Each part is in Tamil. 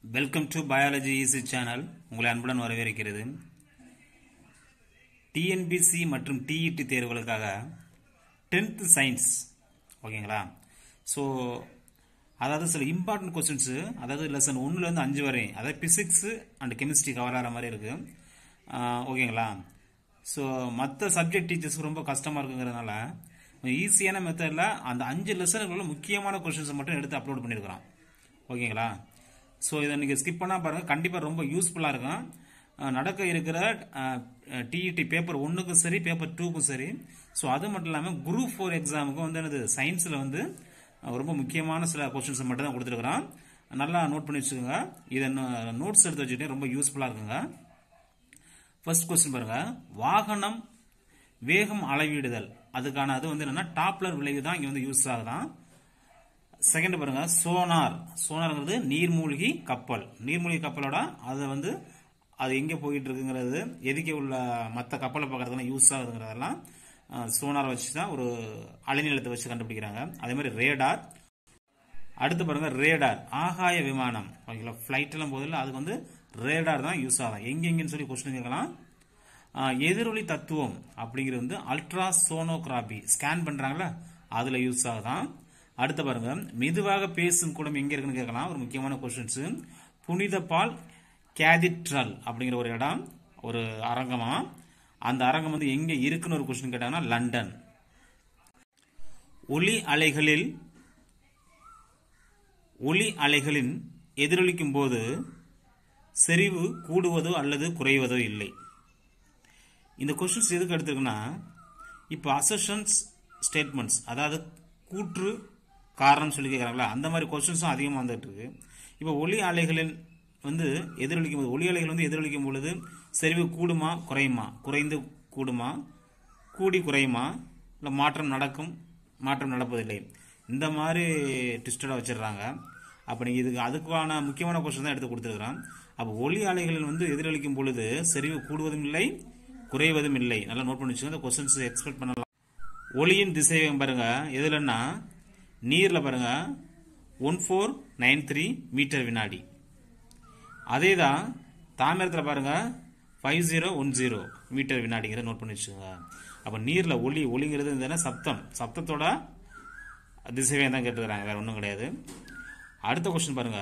Welcome to biology easy channel உங்களை அன்புடன் வரவேற்கிறது டிஎன்பிசி மற்றும் டிஇடி தேர்வுகளுக்காக டென்த் சயின்ஸ் ஓகேங்களா ஸோ அதாவது சில இம்பார்ட்டன்ட் கொஸ்டின்ஸு அதாவது லெசன் ஒன்றுலேருந்து அஞ்சு வரை அதாவது பிசிக்ஸு அண்ட் கெமிஸ்ட்ரி கவர் ஆகிற மாதிரி இருக்குது ஓகேங்களா ஸோ மற்ற சப்ஜெக்ட் டீச்சர்ஸ்க்கு ரொம்ப கஷ்டமாக இருக்குங்கிறதுனால ஈஸியான மெத்தடில் அந்த அஞ்சு லெசனுக்குள்ள முக்கியமான கொஸ்டின்ஸை மட்டும் எடுத்து அப்லோட் பண்ணியிருக்கிறோம் ஓகேங்களா ஸோ இதை நீங்கள் ஸ்கிப் பண்ணால் பாருங்கள் கண்டிப்பாக ரொம்ப யூஸ்ஃபுல்லாக இருக்கும் அஹ் நடக்க இருக்கிற டிஇடி பேப்பர் ஒன்றுக்கும் சரி பேப்பர் டூக்கும் சரி ஸோ அது மட்டும் இல்லாமல் குரூப் ஃபோர் எக்ஸாமுக்கும் வந்து என்னது சயின்ஸில் வந்து அஹ் ரொம்ப முக்கியமான சில கொஸ்டின்ஸை மட்டும் தான் கொடுத்துருக்குறோம் நல்லா நோட் பண்ணி வச்சுக்கோங்க இதை நோட்ஸ் எடுத்து வச்சுக்கிட்டே ரொம்ப யூஸ்ஃபுல்லாக இருக்குங்க ஃபர்ஸ்ட் கொஸ்டின் பாருங்க வாகனம் வேகம் அளவிடுதல் அதுக்கான அது வந்து என்னன்னா டாப்லர் விளைவு தான் இங்க வந்து யூஸ் ஆகுதான் செகண்ட் பாருங்க சோனார் சோனார்ங்கிறது நீர்மூழ்கி கப்பல் நீர்மூழ்கி கப்பலோட அதை வந்து அது எங்க போயிட்டு இருக்குங்கிறது எதுக்கே உள்ள மற்ற கப்பலை பார்க்கறதுலாம் யூஸ் ஆகுதுங்கிறதெல்லாம் அஹ், சோனார் வச்சு தான் ஒரு அலைநிலத்தை வச்சு கண்டுபிடிக்கிறாங்க அதே மாதிரி ரேடார் அடுத்து பாருங்க ரேடார் ஆகாய விமானம் ஓகேங்களா ஃப்ளைட் எல்லாம் போதில்ல அதுக்கு வந்து ரேடார் தான் யூஸ் ஆகும் எங்கெங்கன்னு சொல்லி கொஸ்டின் கேட்கலாம் ஆஹ், எதிரொலி தத்துவம் அப்படிங்கிறது வந்து அல்ட்ரா சோனோகிராபி ஸ்கேன் பண்றாங்கல்ல அதுல யூஸ் ஆகுதான் அடுத்து பாருங்க மெதுவாக பேசும் கூடம் எங்க இருக்குன்னு கேட்கலாம் ஒரு முக்கியமான கொஸ்டின்ஸ் புனித பால் கேதிட்ரல் அப்படிங்கிற ஒரு இடம் ஒரு அரங்கமா அந்த அரங்கம் வந்து எங்க இருக்குன்னு ஒரு கொஸ்டின் கேட்டாங்கன்னா லண்டன் ஒளி அலைகளில் ஒளி அலைகளின் எதிரொலிக்கும் போது செறிவு கூடுவதோ அல்லது குறைவதோ இல்லை இந்த கொஸ்டின்ஸ் எதுக்கு எடுத்துருக்குன்னா இப்போ அசஷன்ஸ் ஸ்டேட்மெண்ட்ஸ் அதாவது கூற்று காரணம் சொல்லி கேட்குறாங்களா அந்த மாதிரி கொஸ்டின்ஸும் அதிகமாக வந்துட்டு இருக்கு இப்போ ஒளி அலைகளின் வந்து எதிரொலிக்கும் போது ஒளி அலைகள் வந்து எதிரொலிக்கும் பொழுது செறிவு கூடுமா குறையுமா குறைந்து கூடுமா கூடி குறையுமா இல்லை மாற்றம் நடக்கும் மாற்றம் நடப்பதில்லை இந்த மாதிரி ட்விஸ்டடாக வச்சிடுறாங்க அப்போ நீங்கள் இதுக்கு அதுக்கான முக்கியமான கொஸ்டின் தான் எடுத்து கொடுத்துருக்குறான் அப்போ ஒளி அலைகளில் வந்து எதிரொலிக்கும் பொழுது செறிவு கூடுவதும் இல்லை குறைவதும் இல்லை நல்லா நோட் பண்ணி வச்சுக்கோங்க இந்த கொஸ்டின்ஸ் எக்ஸ்பெக்ட் பண்ணலாம் ஒளியின் திசைவேகம் பாருங்க எதுலன்னா நீரில் பாருங்க one four nine three metre வினாடி அதே தான் தாமிரத்தில் பாருங்க five zero one zero metre வினாடிங்கிறத நோட் பண்ணி வச்சுக்கோங்க அப்போ நீரில் ஒளி ஒளிங்கிறது இந்த என்ன சப்தம் சப்தத்தோட திசைவேகம் தான் கேட்டுக்கிறாங்க வேற ஒன்றும் கிடையாது அடுத்த கொஸ்டின் பாருங்க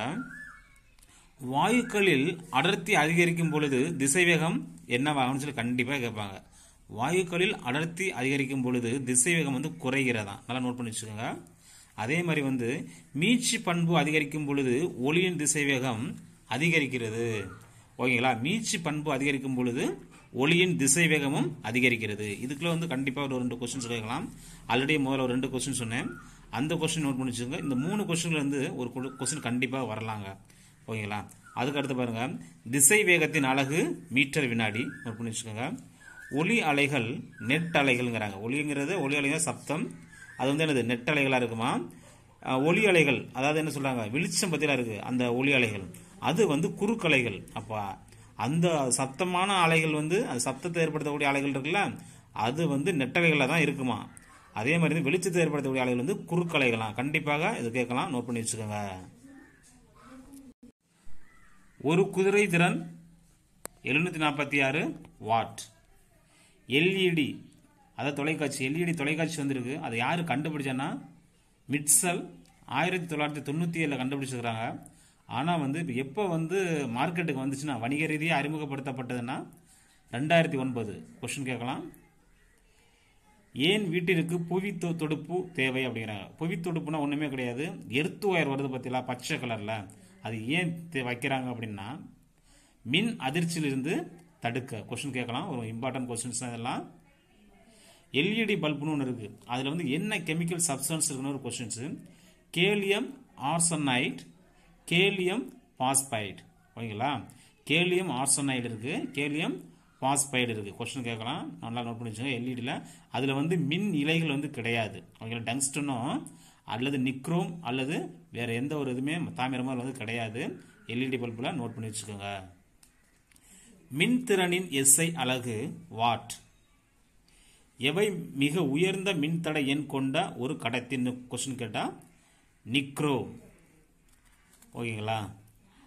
வாயுக்களில் அடர்த்தி அதிகரிக்கும் பொழுது திசைவேகம் என்னவாகும்னு சொல்லி கண்டிப்பாக கேட்பாங்க வாயுக்களில் அடர்த்தி அதிகரிக்கும் பொழுது திசைவேகம் வந்து குறைகிறதா நல்லா நோட் பண்ணி வச்சுக்கோங்க அதே மாதிரி வந்து மீட்சி பண்பு அதிகரிக்கும் பொழுது ஒளியின் திசைவேகம் அதிகரிக்கிறது ஓகேங்களா மீட்சி பண்பு அதிகரிக்கும் பொழுது ஒளியின் திசைவேகமும் அதிகரிக்கிறது இதுக்குள்ள வந்து கண்டிப்பாக ஒரு ரெண்டு கொஸ்டின்ஸ் கேட்கலாம் ஆல்ரெடி முதல்ல ஒரு ரெண்டு கொஸ்டின் சொன்னேன் அந்த கொஸ்டின் நோட் பண்ணி வச்சுக்கோங்க இந்த மூணு கொஸ்டின்ல இருந்து ஒரு கொஸ்டின் கண்டிப்பாக வரலாங்க ஓகேங்களா அதுக்கு அடுத்து பாருங்க திசை வேகத்தின் அலகு மீட்டர் வினாடி நோட் பண்ணி வச்சுக்கோங்க ஒளி அலைகள் நெட் அலைகள்ங்கிறாங்க ஒளிங்கிறது ஒளி அலைகள் சப்தம் அது வந்து என்னது நெட் அலைகளா இருக்குமா அஹ், ஒளி அலைகள் அதாவது என்ன சொல்றாங்க வெளிச்சம் பத்திலாம் இருக்கு அந்த ஒளி அலைகள் அது வந்து குறுக்கலைகள் அப்ப அந்த சத்தமான அலைகள் வந்து அந்த சத்தத்தை ஏற்படுத்தக்கூடிய அலைகள் இருக்குல்ல அது வந்து நெட்டலைகளில் தான் இருக்குமா அதே மாதிரி வந்து வெளிச்சத்தை ஏற்படுத்தக்கூடிய அலைகள் வந்து குறுக்கலைகளாம் கண்டிப்பாக இது கேட்கலாம் நோட் பண்ணி வச்சுக்கோங்க ஒரு குதிரை திறன் எழுநூத்தி நாற்பத்தி ஆறு வாட் எல்இடி அதாவது தொலைக்காட்சி எல்இடி தொலைக்காட்சி வந்திருக்கு அதை யார் கண்டுபிடிச்சான்னா மிட்சல் ஆயிரத்தி தொள்ளாயிரத்தி தொண்ணூற்றி ஏழில் கண்டுபிடிச்சிருக்கிறாங்க ஆனால் வந்து இப்போ எப்போ வந்து மார்க்கெட்டுக்கு வந்துச்சுன்னா வணிக ரீதியாக அறிமுகப்படுத்தப்பட்டதுன்னா ரெண்டாயிரத்தி ஒன்பது கொஸ்டின் கேட்கலாம் ஏன் வீட்டிற்கு புவி தொ- தொடுப்பு தேவை அப்படிங்கிறாங்க புவி தொடுப்புனா ஒன்றுமே கிடையாது எர்த்து ஒயர் வருது பார்த்தீங்களா பச்சை கலரில் அது ஏன் தே- வைக்கிறாங்க அப்படின்னா மின் அதிர்ச்சியிலிருந்து தடுக்க கொஸ்டின் கேட்கலாம் ஒரு இம்பார்ட்டன்ட் கொஸ்டின்ஸ் தான் இதெல்லாம் எல்இடி பல்புன்னு ஒன்று இருக்கு அதில் வந்து என்ன கெமிக்கல் சப்ஸ்டன்ஸ் இருக்குன்னு ஒரு questions gallium arsenide gallium phosphide ஓகேங்களா கேலியம் ஆர்சனைடு இருக்கு கேலியம் பாஸ்பைடு இருக்கு கொஸ்டின் கேட்கலாம் நல்லா நோட் பண்ணி வச்சுக்கோங்க எல்இடியில் அதில் வந்து மின் இலைகள் வந்து கிடையாது ஓகேங்களா டங்ஸ்டனோ அல்லது நிக்ரோம் அல்லது வேற எந்த ஒரு இதுவுமே தாமிரமோ அதுல வந்து கிடையாது எல்இடி பல்பில் நோட் பண்ணி வச்சுக்கோங்க மின்திறனின் எஸ்ஐ அலகு வாட் எவை மிக உயர்ந்த மின்தடை எண் கொண்ட ஒரு கடத்தின்னு கொஸ்டின் கேட்டா நிக்ரோ ஓகேங்களா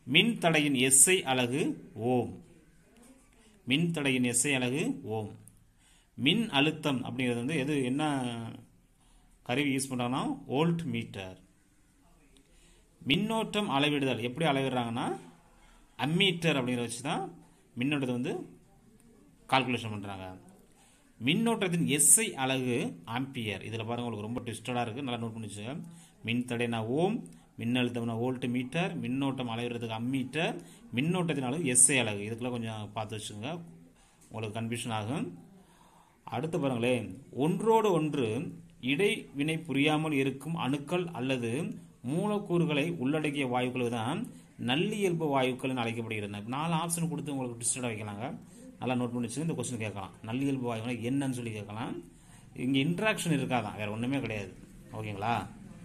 மின் தடையின் எஸ்ஐ அலகு ஓம் மின் தடையின் எஸ்ஐ அலகு ஓம் மின் அழுத்தம் அப்படிங்கிறது வந்து எது என்ன கருவி யூஸ் பண்ணுறாங்கன்னா வோல்ட் மீட்டர் மின்னோட்டம் அளவிடுதல் எப்படி அளவிடுறாங்கன்னா அம்மீட்டர் அப்படிங்கிறத வச்சு தான் மின்னோட்டத்தை வந்து கால்குலேஷன் பண்ணுறாங்க மின்னோட்டத்தின் எஸ்ஐ அலகு ஆம்பியர் இதில் பாருங்க உங்களுக்கு ரொம்ப ட்விஸ்டடாக இருக்குது நல்லா நோட் பண்ணி வச்சுங்க மின் தடைனா ஓம் மின்னழுத்தம்னா வோல்ட் மீட்டர் மின்னோட்டம் அளவிடுறதுக்கு அம்மீட்டர் மின்னோட்டத்தின் அளவு எஸ்ஐ அலகு இதுக்கெல்லாம் கொஞ்சம் பார்த்து வச்சுங்க உங்களுக்கு கன்ஃபியூஷன் ஆகும் அடுத்து பாருங்களேன் ஒன்றோடு ஒன்று இடைவினை புரியாமல் இருக்கும் அணுக்கள் அல்லது மூலக்கூறுகளை உள்ளடக்கிய வாயுக்கள் தான் நல்லியல்பு வாயுக்கள் அழைக்கப்படுகிறது நாலு ஆப்ஷன் கொடுத்து உங்களுக்கு டிஸ்டர்டாக வைக்கலாங்க நல்லா நோட் பண்ணி வச்சுங்க இந்த கொஸ்டின் கேட்கலாம் நல்லியல்பு வாயுக்கள் என்னன்னு சொல்லி கேட்கலாம் இங்கே இன்ட்ராக்ஷன் இருக்காதான் வேற ஒன்றுமே கிடையாது ஓகேங்களா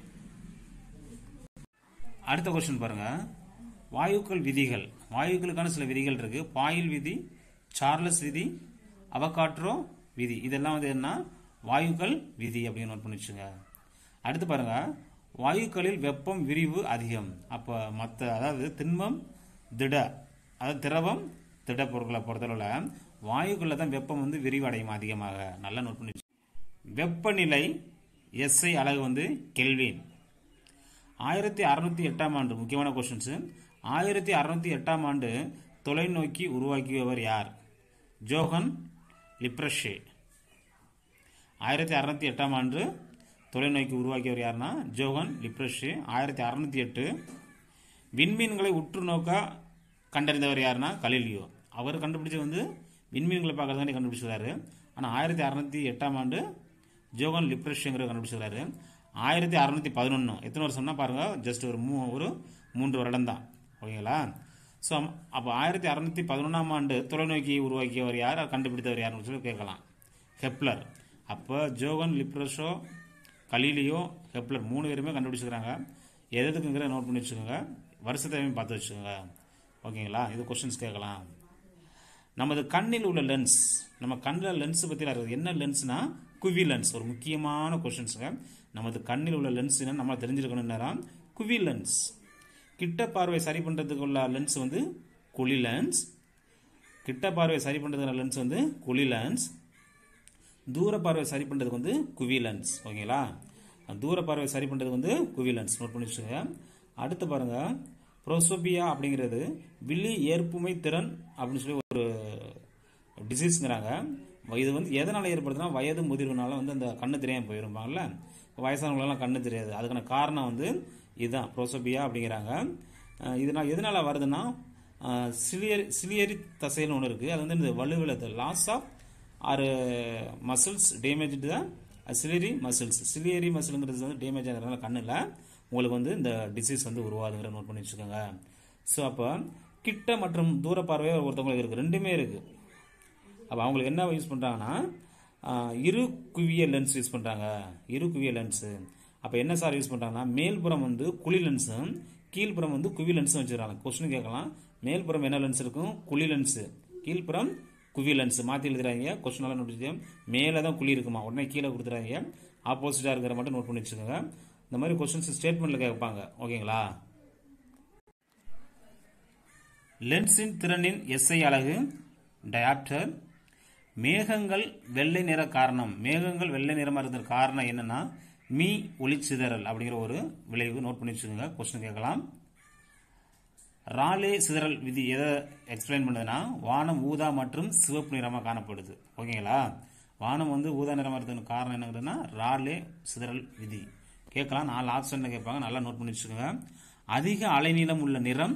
அடுத்த கொஸ்டின் பாருங்க வாயுக்கள் விதிகள் வாயுக்களுக்கான சில விதிகள் இருக்கு பாயில் விதி சார்லஸ் விதி அவகாட்ரோ விதி இதெல்லாம் வந்து என்ன வாயுக்கள் விதி அப்படின்னு நோட் பண்ணி வச்சுங்க அடுத்து பாருங்க வாயுக்களில் வெப்பம் விரிவு அதிகம் அப்போ மற்ற அதாவது திண்மம் திட அதாவது திரவம் திட பொருட்களை பொறுத்தளவில் வாயுக்களில் தான் வெப்பம் வந்து விரிவடையும் அதிகமாக நல்லா நோட் பண்ணி வச்சுங்க. வெப்பநிலை எஸ்ஐ அலகு வந்து கெல்வின் ஆயிரத்தி அறுநூத்தி எட்டாம் ஆண்டு முக்கியமான கொஸ்டின்ஸ் ஆயிரத்தி அறுநூத்தி எட்டாம் ஆண்டு தொலைநோக்கி உருவாக்கியவர் யார் ஜோஹன் லிப்ரஷே ஆயிரத்தி அறுநூத்தி எட்டாம் ஆண்டு தொலைநோக்கி உருவாக்கியவர் யாருன்னா ஜோஹன் லிப்ரஷே ஆயிரத்தி அறுநூத்தி எட்டு விண்மீன்களை உற்று நோக்க கண்டறிந்தவர் யாருன்னா கலிலியோ அவர் கண்டுபிடிச்சது வந்து விண்மீன்களை பார்க்கறதுக்காண்டி கண்டுபிடிச்சிருக்காரு ஆனால் ஆயிரத்தி அறுநூத்தி எட்டாம் ஆண்டு ஜோகன் லிப்ரஷிங்கிற கண்டுபிடிச்சிருக்காரு ஆயிரத்தி அறுநூத்தி பதினொன்று எத்தனை வருஷம்னா பாருங்க ஜஸ்ட் ஒரு மூ ஒரு மூன்று வருடம் தான் ஓகேங்களா ஸோ அப்போ ஆயிரத்தி அறுநூத்தி பதினொன்றாம் ஆண்டு தொலைநோக்கி உருவாக்கியவர் யார் அவர் கண்டுபிடித்தவர் யாருன்னு சொல்லி கேட்கலாம் ஹெப்லர் அப்போ ஜோகன் லிப்ரஷோ கலீலியோ ஹெப்லர் மூணு பேருமே கண்டுபிடிச்சிருக்காங்க எது எதுக்குங்கிற நோட் பண்ணி வச்சுக்கோங்க வருஷத்தையும் பார்த்து வச்சுக்கோங்க ஓகேங்களா இது கொஸ்டின்ஸ் கேட்கலாம் நமது கண்ணில் உள்ள லென்ஸ் நம்ம கண்ணில் லென்ஸ் பற்றி இருக்குது என்ன லென்ஸ்னா குவி லென்ஸ் ஒரு முக்கியமான கொஷின்ஸுங்க நமது கண்ணில் உள்ள லென்ஸ் என்ன நம்ம தெரிஞ்சிருக்கணும் நேரம் குவி லென்ஸ் கிட்ட பார்வை சரி பண்ணுறதுக்கு உள்ள லென்ஸ் வந்து குழி லென்ஸ் கிட்ட பார்வை சரி பண்ணுறதுக்கு லென்ஸ் வந்து குழி லென்ஸ் தூர பார்வை சரி பண்ணுறதுக்கு வந்து குவி லென்ஸ் ஓகேங்களா தூர பார்வை சரி பண்ணுறதுக்கு வந்து குவி லென்ஸ் நோட் பண்ணி வச்சுக்கோங்க அடுத்து பாருங்க ப்ரோசோபியா அப்படிங்கிறது விழி ஏற்புமை திறன் அப்படின்னு சொல்லி ஒரு டிசீஸ்ங்கிறாங்க இது வந்து எதனால் ஏற்படுதுன்னா வயது முதிர்வுனால வந்து அந்த கண்ணு தெரியாமல் போயிருப்பாங்கல்ல வயசானவங்களெல்லாம் கண்ணு தெரியாது அதுக்கான காரணம் வந்து இதுதான் ப்ரோசோபியா அப்படிங்கிறாங்க அஹ் இதனால் எதனால் வருதுன்னா அஹ் சிலியரி சிலியரி தசைன்னு ஒன்று இருக்குது அது வந்து இந்த வலுவிழத்து loss of or muscles damage தான் சிலியரி மசில்ஸ் சிலியரி மசிலுங்கிறது வந்து டேமேஜ் ஆகிறதுனால கண்ணில் உங்களுக்கு வந்து இந்த டிசீஸ் வந்து உருவாதுங்கிற நோட் பண்ணி வச்சுக்கோங்க ஸோ அப்போ கிட்ட மற்றும் தூர பார்வை ஒருத்தவங்களுக்கு இருக்குது ரெண்டுமே இருக்குது அப்போ அவங்களுக்கு என்ன யூஸ் பண்ணுறாங்கன்னா இரு குவிய லென்ஸ் யூஸ் பண்ணுறாங்க இரு குவிய லென்ஸு அப்போ என்ன சார் யூஸ் பண்ணுறாங்கன்னா மேல்புறம் வந்து குழி லென்ஸும் கீழ்ப்புறம் வந்து குவி லென்ஸும் வச்சுருக்காங்க கொஸ்டின் கேட்கலாம் மேல்புறம் என்ன லென்ஸ் இருக்கும் குழி லென்ஸு கீழ்ப்புறம் குவி லென்ஸ் மாற்றி எழுதுறாங்க கொஸ்டின் எல்லாம் நோட் மேலே தான் குழி இருக்குமா உடனே கீழே கொடுத்துறாங்க ஆப்போசிட்டாக இருக்கிற மட்டும் நோட் பண்ணி வச்சுக்கோங்க இந்த மாதிரி கொஸ்டின்ஸ் ஸ்டேட்மெண்ட்டில் கேட்பாங்க ஓகேங்களா லென்ஸின் திறனின் எஸ்ஐ அலகு டயாப்டர் மேகங்கள் வெள்ளை நிற காரணம் மேகங்கள் வெள்ளை நிறமாக இருந்த காரணம் என்னன்னா மீ ஒளிச்சிதறல் அப்படிங்கிற ஒரு விளைவு நோட் பண்ணி வச்சுக்கோங்க கொஸ்டின் கேட்கலாம் ராலே சிதறல் விதி எதை எக்ஸ்பிளைன் பண்ணுதுன்னா வானம் ஊதா மற்றும் சிவப்பு நிறமாக காணப்படுது ஓகேங்களா வானம் வந்து ஊதா நிறமாக இருக்கிறதுக்கு காரணம் என்னங்கிறதுனா ராலே சிதறல் விதி கேட்கலாம் நாலு ஆப்ஷன்ல கேட்பாங்க நல்லா நோட் பண்ணி வச்சுக்கோங்க அதிக அலைநீளம் உள்ள நிறம்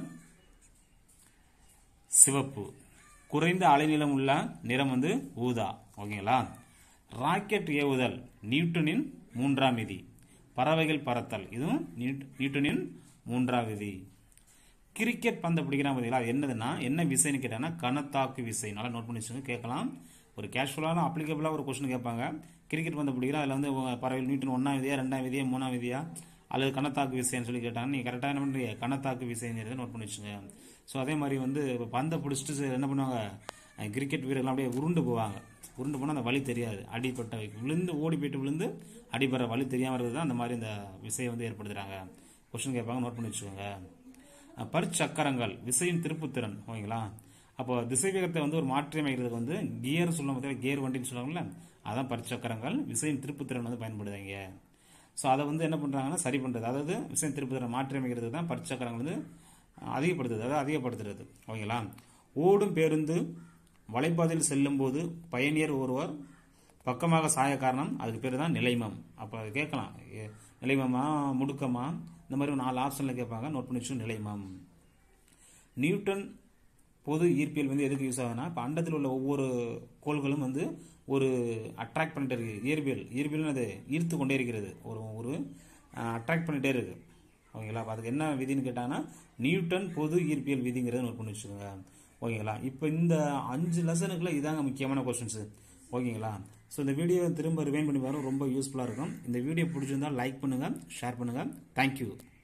சிவப்பு குறைந்த அலைநீளம் உள்ள நிறம் வந்து ஊதா ஓகேங்களா ராக்கெட் ஏவுதல் நியூட்டனின் மூன்றாம் விதி பறவைகள் பறத்தல் இதுவும் நியூட்- நியூட்டனின் மூன்றாம் விதி கிரிக்கெட் பந்து பிடிக்கிறான் பார்த்தீங்களா அது என்னதுன்னா என்ன விசைன்னு கேட்டாங்கன்னா கனத்தாக்கு விசை நல்லா நோட் பண்ணி வச்சுங்க கேட்கலாம் ஒரு கேஷுவலான அப்ளிகபிளாக ஒரு கொஸ்டின் கேட்பாங்க கிரிக்கெட் பந்து பிடிக்கிறா அதில் வந்து உங்க பறவைகள் நியூட்டன் ஒன்றாம் விதியா ரெண்டாம் விதியா மூணாம் விதியா அல்லது கனத்தாக்கு விசைன்னு சொல்லி கேட்டாங்க நீங்கள் கரெக்டாக என்ன பண்ணுறீங்க கனத்தாக்கு விசைங்கிறத நோட் பண்ணி வச்சுங்க ஸோ அதே மாதிரி வந்து இப்போ பந்தை பிடிச்சிட்டு என்ன பண்ணுவாங்க அஹ் கிரிக்கெட் வீரர்கள் அப்படியே உருண்டு போவாங்க உருண்டு போனால் அந்த வலி தெரியாது அடிப்பட்ட விழுந்து ஓடி போயிட்டு விழுந்து அடிபடுற வலி தெரியாமல் இருக்கிறது தான் அந்த மாதிரி இந்த விசையை வந்து ஏற்படுத்துகிறாங்க கொஸ்டின் கேட்பாங்க நோட் பண்ணி வச்சுக்கோங்க அஹ், பற்சக்கரங்கள் விசையின் திருப்புத்திறன் ஓகேங்களா அப்போ திசைவேகத்தை வந்து ஒரு மாற்றி அமைக்கிறதுக்கு வந்து கியர் சொல்லும் போது கியர் வண்டின்னு சொல்லுவாங்கல்ல அதான் பற்சக்கரங்கள் விசையின் திருப்புத்திறன் வந்து பயன்படுதாங்க ஸோ அதை வந்து என்ன பண்ணுறாங்கன்னா சரி பண்ணுறது அதாவது விசையின் திருப்புத்திறன் மாற்றி அமைக்கிறதுக்கு தான் பற்சக்கரங்கள் வந்து அதிகப்படுத்துது அதாவது அதிகப்படுத்துறது ஓகேங்களா ஓடும் பேருந்து வலைப்பாதையில் செல்லும்போது பயணியர் ஒருவர் பக்கமாக சாய காரணம் அதுக்கு பேர் தான் நிலைமம் அப்போ அது கேட்கலாம் எ- நிலைமமா முடுக்கமா இந்த மாதிரி ஒரு நாலு ஆப்ஷனில் கேட்பாங்க நோட் பண்ணி வச்சு நிலைமம் நியூட்டன் பொது ஈர்ப்பியல் வந்து எதுக்கு யூஸ் ஆகுதுன்னா இப்போ அண்டத்தில் உள்ள ஒவ்வொரு கோள்களும் வந்து ஒரு அட்ராக்ட் பண்ணிட்டே இருக்கு இயற்பியல் இயற்பியல் அது ஈர்த்து கொண்டே இருக்கிறது ஒரு ஒரு அட்ராக்ட் பண்ணிட்டே இருக்கு ஓகேங்களா அப்ப அதுக்கு என்ன விதின்னு கேட்டாங்கன்னா நியூட்டன் பொது ஈர்ப்பியல் விதிங்கிறத நோட் பண்ணி வச்சுக்கோங்க ஓகேங்களா இப்போ இந்த அஞ்சு லெசனுக்குள்ள இதாங்க முக்கியமான கொஸ்டின்ஸ் ஓகேங்களா ஸோ இந்த வீடியோ திரும்ப ரிவைன் பண்ணி பாருங்க ரொம்ப யூஸ்ஃபுல்லாக இருக்கும் இந்த வீடியோ பிடிச்சிருந்தா லைக் பண்ணுங்கள் ஷேர் பண்ணுங்கள் தேங்க்யூ